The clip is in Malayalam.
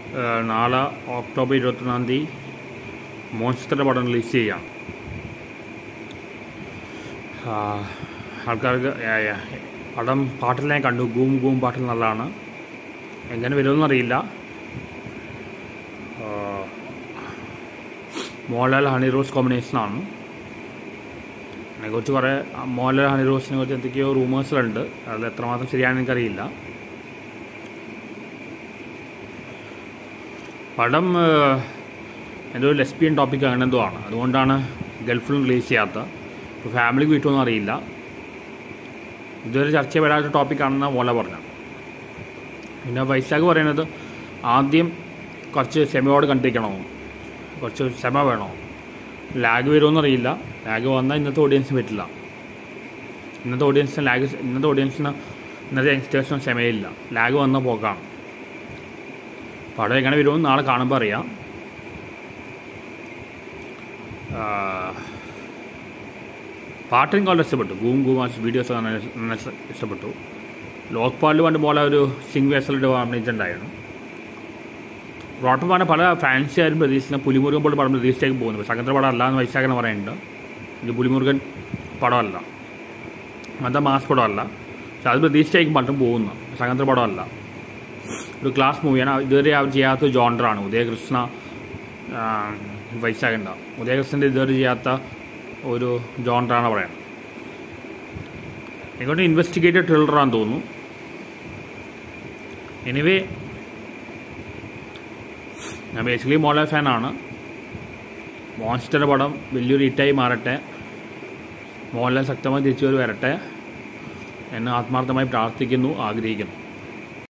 ഏഹ്, നാളെ ഒക്ടോബർ ഇരുപത്തൊന്നാം തീയതി മോൺസ്റ്ററിൻ്റെ പടം റിലീസ് ചെയ്യാം ആ, ആൾക്കാർക്ക് ഏ- ഏ- പടം പാട്ടെല്ലാം ഞാൻ കണ്ടു ഗൂം ഗൂം പാട്ടിൽ നല്ലതാണ് എങ്ങനെ വരുമെന്ന് അറിയില്ല ആ, മോഹൻലാൽ ഹണി റോസ് കോമ്പിനേഷനാണ് അതിനെക്കുറിച്ച് കുറേ ആ, മോഹൻലാൽ ഹണി റോസിനെ കുറിച്ച് എന്തൊക്കെയോ റൂമേഴ്സിലുണ്ട് അത് എത്രമാത്രം ശരിയാണെന്ന് എനിക്കറിയില്ല പടം ഏഹ്, എന്തോ ഒരു ലെസ്ബിയൻ ടോപ്പിക് അങ്ങനെ എന്തോ ആണ് അതുകൊണ്ടാണ് ഗൾഫിൽ റിലീസ് ചെയ്യാത്ത ഇപ്പോൾ ഫാമിലിക്ക് കിട്ടുമെന്ന് അറിയില്ല ഇതുവരെ ചർച്ച ചെയ്യപ്പെടാത്ത ടോപ്പിക്കാണെന്ന് മോല പറഞ്ഞു പിന്നെ വൈശാഖ് പറയുന്നത് ആദ്യം കുറച്ച് ക്ഷമയോട് കണ്ടിരിക്കണോ കുറച്ച് ക്ഷമ വേണോ ലാഗ് വരുമോയെന്ന് അറിയില്ല ലാഗ് വന്നാൽ ഇന്നത്തെ ഓഡിയൻസിന് പറ്റില്ല ഇന്നത്തെ ഓഡിയൻസിന് ലാഗ് ഇന്നത്തെ ഓഡിയൻസിന് ഇന്നത്തെ യങ്സ്റ്റേഴ്സിന് ക്ഷമയില്ല ലാഗ് വന്ന പോക്കാണ് പടം എങ്ങനെ വരുമെന്ന് നാളെ കാണുമ്പോൾ അറിയാം ആ, പാട്ട് എനിക്ക് വളരെ ഇഷ്ടപ്പെട്ടു ഗൂം ഗൂം ആ വീഡിയോസ് കാണാൻ നല്ല ഇഷ്ട- ഇഷ്ടപ്പെട്ടു ലോക്പാലിൽ പണ്ട് പോലെ ഒരു സിംഗ് വേസലിൻ്റെ അഭിനയിച്ചിട്ടുണ്ടായിരുന്നു റോട്ടന്മാരെ പല ഫാൻസുകാരും പ്രതീക്ഷിക്കുന്ന പുലിമുരുകൻ പോലെ പടം പ്രതീക്ഷിച്ചേക്ക് പോകുന്നു സംഘത്തിൻ്റെ പടം അല്ല എന്ന് വൈശാഖന പറയുന്നുണ്ട് ഇത് പുലിമുരുകൻ പടമല്ല അങ്ങനത്തെ മാസ് പടമല്ല പക്ഷെ അത് പ്രതീക്ഷിച്ചേക്കും പണ്ടും പോകുന്നു സംഘത്തിൻ്റെ പടമല്ല ഒരു ക്ലാസ് മൂവിയാണ് ഇതുവരെ അവർ ചെയ്യാത്ത ജോണ്ടറാണ് ഉദയകൃഷ്ണ ആ, വൈശാഖണ്ട ഉദയകൃഷ്ണൻ്റെ ഇതുവരെ ചെയ്യാത്ത ഒരു ജോണ്ടറാണ് പറയുന്നത് എനിക്കൊണ്ട് ഇൻവെസ്റ്റിഗേറ്റഡ് ത്രില്ലറാന്ന് തോന്നുന്നു എനിവേ ഞാൻ ബേസിക്കലി മോളെ ഫാനാണ് മോൺസ്റ്റർ പടം വലിയൊരു ഹിറ്റായി മാറട്ടെ മോഹൻലാൽ ശക്തമായി തിരിച്ചു വരട്ടെ എന്ന് ആത്മാർത്ഥമായി പ്രാർത്ഥിക്കുന്നു ആഗ്രഹിക്കുന്നു